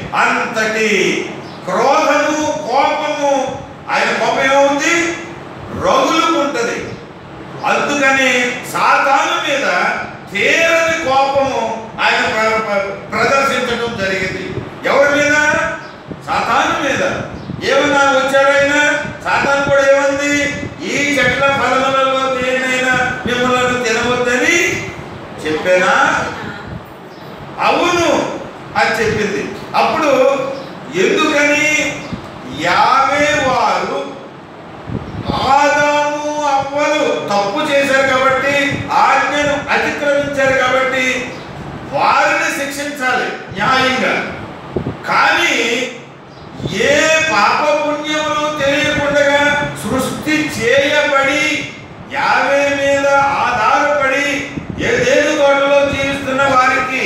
అంతటి క్రోధము కోపము ఆయన కోపం ఏముంది రగులుకుంటది అందుకని సాతాను మీద తీరని కోపము ఆయన ప్ర- ప్ర- ప్రదర్శించడం జరిగింది ఎవరి మీద సాతాను మీద ఏమన్నా వచ్చారు ఆయన సాతాను కూడా ఏమంది ఈ చెట్ల ఫలములలో దేనైనా మిమ్మల్ని తినవద్దని చెప్పానా అవును అని చెప్పింది అప్పుడు ఎందుకని యావే వారు ఆదాము అవ్వలు తప్పు చేశారు కాబట్టి ఆజ్ఞను అతిక్రమించారు కాబట్టి వారిని శిక్షించాలి న్యాయంగా కానీ ఏ పాప పుణ్యములు తెలియకుండా సృష్టి చేయబడి యావే మీద ఆధారపడి ఏదేను తోటలో జీవిస్తున్న వారికి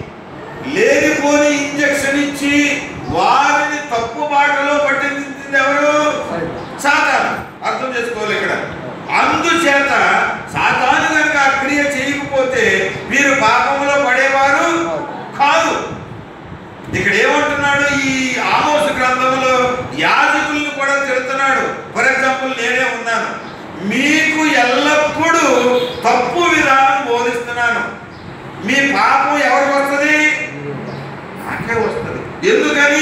లేనిపోని ఇంజక్షన్ ఇచ్చి వారిని తప్పు బాటలో పట్టించింది ఎవరు సాతాను అర్థం చేసుకోవాలి ఇక్కడ అందుచేత సాతాను కనుక ఆ క్రియ చేయకపోతే వీరు పాపంలో పడేవారు కాదు ఇక్కడ ఏమంటున్నాడు ఈ ఆమోసు గ్రంథంలో యాజకుల్ని కూడా తిడుతున్నాడు ఫర్ ఎగ్జాంపుల్ నేనే ఉన్నాను మీకు ఎల్లప్పుడూ తప్పు విధానం బోధిస్తున్నాను మీ పాపం ఎవరికి వస్తుంది నాకే వస్తుంది ఎందుకని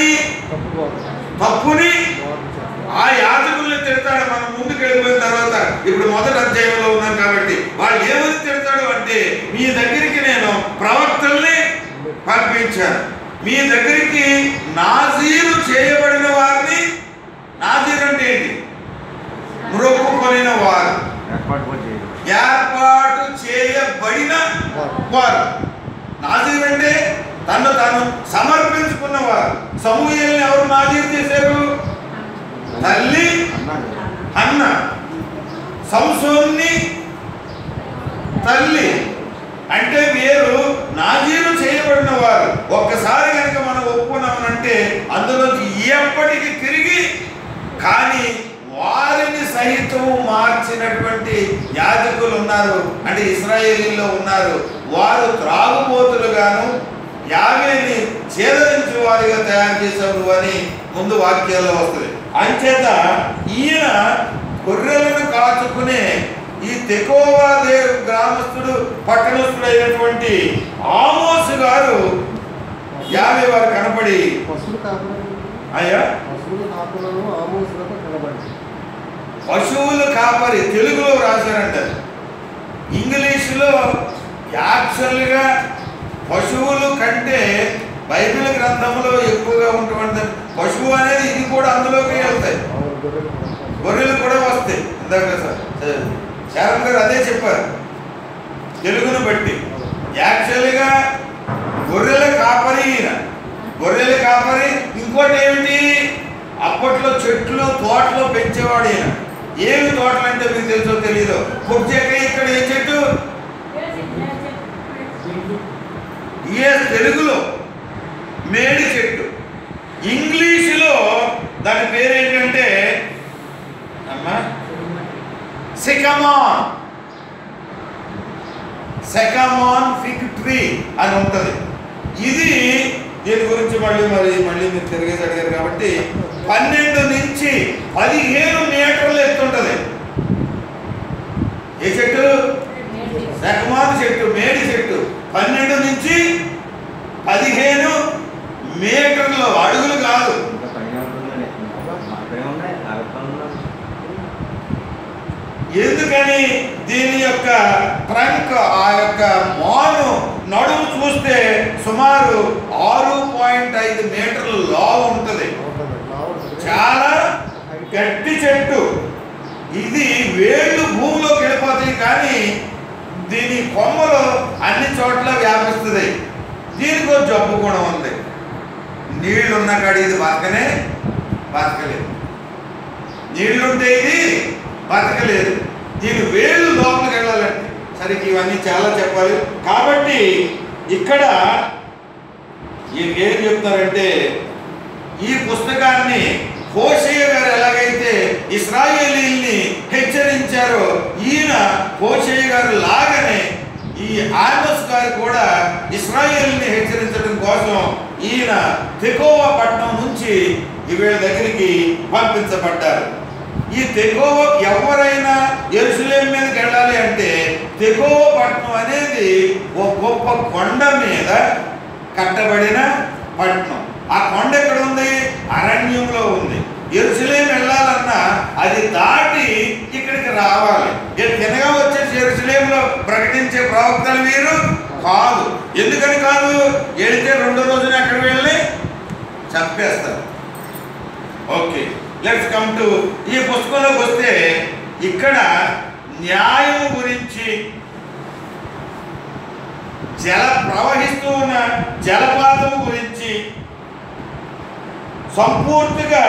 తప్పుని ఆ యాజకుల్ని తిడతాడు మనం ముందుకు వెళ్ళిపోయిన తర్వాత ఇప్పుడు మొదటి అధ్యాయంలో ఉన్నాం కాబట్టి వాళ్ళు ఏమని తిడతాడు అంటే మీ దగ్గరికి నేను ప్రవక్తల్ని పంపించాను మీ దగ్గరికి నాజీరు చేయబడిన వారిని నాజీరు అంటే ఏంటి మొక్కుకొనిన వారు ఏర్పాటు కూడా చేయదు ఏర్పాటు చేయబడిన వారు నాజీర్ అంటే తను తాను సమర్పించుకున్నవారు సమూహల్ని ఎవరు నాజీర్ చేశారు తల్లి అన్నాడు అన్న సంసోన్ని తల్లి అంటే వీరు నాజీరు చేయబడిన వారు ఒక్కసారి కనుక మనం ఒప్పుకున్నామనంటే అందులోంచి ఎప్పటికీ తిరిగి కానీ వారిని సహితం మార్చినటువంటి యాజకులు ఉన్నారు అంటే ఇస్రాయేలీలో ఉన్నారు వారు త్రాగుబోతులుగాను యావేని ఛేదరించు వారిగా తయారు చేశారు అని ముందు వాక్యాల్లో వస్తుంది అంచేత ఈయన గొర్రెలను కాచుకునే ఈ తెకోవా దేవ్ గ్రామస్తుడు పట్టణస్థుడు అయినటువంటి ఆమోసు గారు యాభై వారు కనపడి పశువులు కాకుండా అయ్యా పశువులు కాపులను ఆమోసులకు కనబడింది పశువులు కాపరి తెలుగులో రాశారంట ఇంగ్లీషులో యాక్చువల్గా పశువులు కంటే బైబిల్ గ్రంథంలో ఎక్కువగా ఉంటుంది పశువు అనేది ఇది కూడా అందులోకి వెళ్తాయి ఆవులు గొర్రెలు కూడా గొర్రెలు కూడా వస్తాయి ఇందాక సార్ శారం గారు అదే చెప్పారు తెలుగును బట్టి యాక్చువల్గా గొర్రెల కాపరి ఈయన గొర్రెల కాపరి ఇంకోటి ఏమిటి అప్పట్లో చెట్లు తోటలో పెంచేవాడు ఈయన ఏమి తోటలు అంటే మీకు తెలుసో తెలీదు పొద్దుక ఇక్కడ ఏ చెట్టు ఏ తెలుగులో మేడి చెట్టు ఇంగ్లీషులో దాని పేరు ఏంటంటే అమ్మా సికమాన్ సెకమాన్ ఫిగ్ ట్రీ అని ఉంటుంది ఇది దీని గురించి మళ్ళీ మరి మళ్ళీ మీరు తిరిగేసి అడిగారు కాబట్టి పన్నెండు నుంచి పదిహేను మీటర్లు ఎత్తుంటది ఏ చెట్టు సెకమాన్ చెట్టు మేడి చెట్టు పన్నెండు నుంచి పదిహేను మీటర్లు అడుగులు కాదు ఇంకా పైన ఉంటుందండి అక్కడే ఉన్నాయి అక్కడ ఉన్నాయి ఎందుకని దీని యొక్క ట్రంక్ ఆ యొక్క మాను నడుము చూస్తే సుమారు ఆరు పాయింట్ ఐదు మీటర్ల లావు ఉంటుంది ఉంటుంది లావుంటుంది. చాలా గట్టి చెట్టు ఇది వేళ్ళు భూమిలోకి వెళ్ళిపోతాయి కానీ దీని కొమ్మలు అన్ని చోట్ల వ్యాపిస్తుంది దీనికి ఒక జబ్బు కూడా ఉంది నీళ్లు ఉన్న కాడి ఇది బతకనే బతకలేదు నీళ్లుంటే ఇది బతకలేదు దీని వేళ్ళు లోపలికి వెళ్ళాలంటే సరికి ఇవన్నీ చాలా చెప్పాలి కాబట్టి ఇక్కడ ఈయన ఏం చెప్తారంటే ఈ పుస్తకాన్ని హోషేయ గారు ఎలాగైతే ఇస్రాయేలీల్ని హెచ్చరించారో ఈయన హోషేయ గారు లాగానే ఈ ఆమస్ గారు కూడా ఇస్రాయేల్ని హెచ్చరించడం కోసం ఈయన తెకోవ పట్టణం నుంచి ఈ వీళ్ళ దగ్గరికి పంపించబడ్డారు ఈ తెకోవ ఎవరైనా ఎరుసలేం మీదకి వెళ్ళాలి అంటే తెకోవ పట్టణం అనేది ఒక గొప్ప కొండ మీద కట్టబడిన పట్టణం ఆ కొండ ఎక్కడ ఉంది అరణ్యంలో ఉంది ఎరుసలేం వెళ్ళాలన్నా అది దాటి ఇక్కడికి రావాలి ఇక తినగా వచ్చేసి ఎరుసలేంలో ప్రకటించే ప్రవక్తలు వీరు కాదు ఎందుకని కాదు వెళితే రెండో రోజున ఎక్కడికి వెళ్ళి చంపేస్తారు ఓకే లెట్స్ కమ్ టు ఈ పుస్తకంలోకి వస్తే ఇక్కడ న్యాయం గురించి జల ప్రవహిస్తూ ఉన్న జలపాతం గురించి సంపూర్తిగా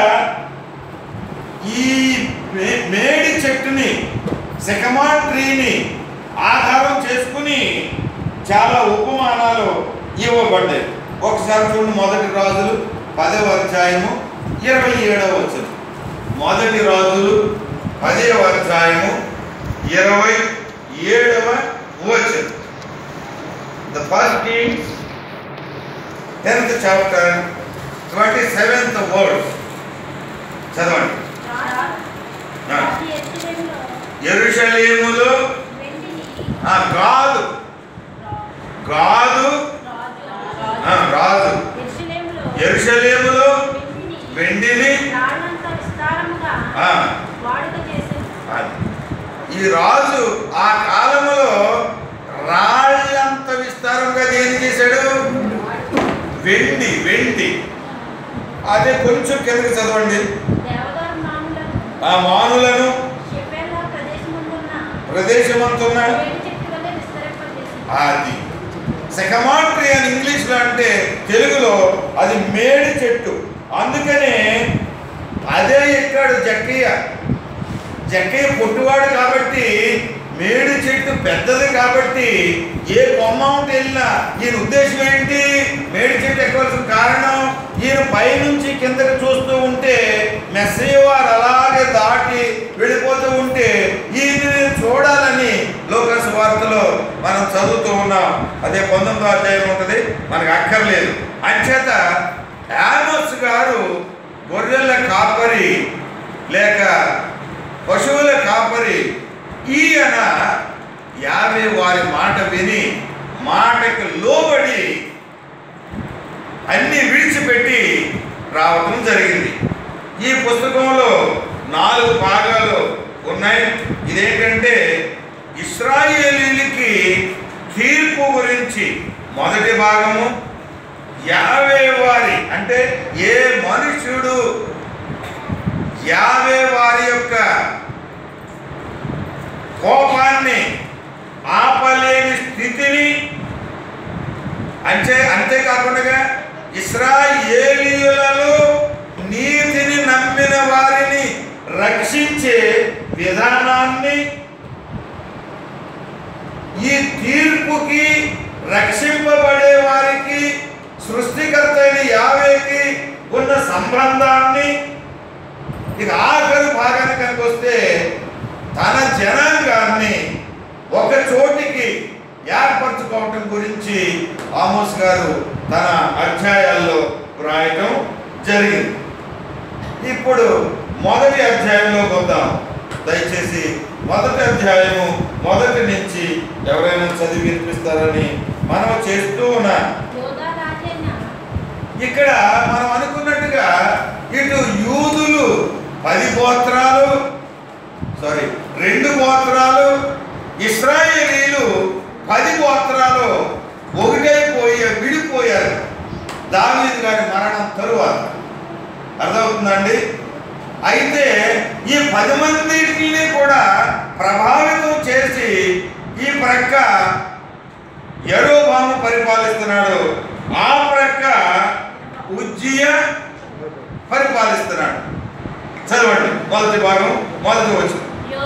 ఈ మే- మేడి చెట్టుని సికమాన్ ట్రీని ఆధారం చేసుకుని చాలా ఉపమానాలు ఇవ్వబడ్డాయి ఒకసారి చూడండి మొదటి రాజులు పదవ అధ్యాయము ఇరవై ఏడవ వచ్చిన మొదటి రాజులు పదవ అధ్యాయము ఇరవై ఏడవ వచ్చిన the first Kings tenth chapter twenty seventh word చదవండి ఆ. ఎరుషలేములో ఆ, గాదు గాదు ఆ, రాజు ఎరుషలేములో వెండిని ఆ, అది. ఈ రాజు ఆ కాలములో రాళ్ళంత విస్తారంగా ఏం చేశాడు వెండి వెండి అదే కొంచెం కిందకి చదవండి ఆ మానులను ప్రదేశమంతున్న అది సెకమాట్రీ అని ఇంగ్లీష్లో అంటే తెలుగులో అది మేడి చెట్టు అందుకనే అదే ఎక్కాడు జక్కయ్య జక్కయ్య పొట్టువాడు కాబట్టి మేడి చెట్టు పెద్దది కాబట్టి ఏ కొమ్మ ఉంటే వెళ్ళినా ఈయన ఉద్దేశం ఏంటి మేడి చెట్టు ఎక్కవలసిన కారణం ఈయన పైనుంచి కిందకి చూస్తూ ఉంటే మెస్సయ్య వారు అలాగే దాటి వెళ్ళిపోతూ ఉంటే ఈయన చూడాలని లోకస్ వార్తలో మనం చదువుతూ ఉన్నాం అదే పంతొమ్మిదో అధ్యాయం ఉంటుంది మనకు అక్కర్లేదు అంచేత ఆమోస్ గారు గొర్రెల కాపరి లేక పశువుల కాపరి ఈయన యాభై వారి మాట విని మాటకు లోబడి అన్ని విడిచిపెట్టి రావటం జరిగింది ఈ పుస్తకంలో నాలుగు భాగాలు ఉన్నాయి ఇదేంటంటే ఇస్రాయేలీలకి తీర్పు గురించి మొదటి భాగము యావే వారి అంటే ఏ మనుష్యుడు యావే వారి యొక్క కోపాన్ని ఆపలేని స్థితిని అంతే అంతేకాకుండా ఇస్రాయేలీయులలో నీతిని నమ్మిన వారిని రక్షించే విధానాన్ని ఈ తీర్పుకి రక్షింపబడే వారికి సృష్టికర్త అయిన యావేకి ఉన్న సంబంధాన్ని ఇక ఆఖరి భాగానికి కనుక వస్తే తన జనాంగాన్ని ఒక చోటికి ఏర్పరచుకోవటం గురించి ఆమోస్ గారు తన అధ్యాయాల్లో రాయటం జరిగింది ఇప్పుడు మొదటి అధ్యాయంలో వద్దాం దయచేసి మొదటి అధ్యాయము మొదటి నుంచి ఎవరైనా చదివి వినిపిస్తారని మనం చేస్తూ ఉన్నాం ఇక్కడ మనం అనుకున్నట్టుగా ఇటు యూదులు పది గోత్రాలు సారీ రెండు గోత్రాలు ఇస్రాయేలీలు పది గోత్రాలు ఒకటైపోయి విడిపోయారు దావీదు గారి మరణం తరువాత అర్థమవుతుందండి అయితే ఈ పది మందిని కూడా ప్రభావితం చేసి ఈ ప్రక్క యరోబాము పరిపాలిస్తున్నాడు ఆ ప్రక్క ఉజ్జియ పరిపాలిస్తున్నాడు చదవండి మొదటి భాగం మొదటి వచ్చిన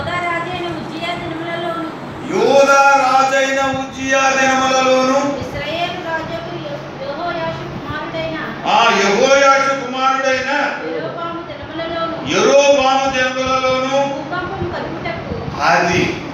యోధా రాజైన ఉజ్జియా దినములలోను ఆ యహోయాషు కుమారుడైన యరోబాము దినములలోను అది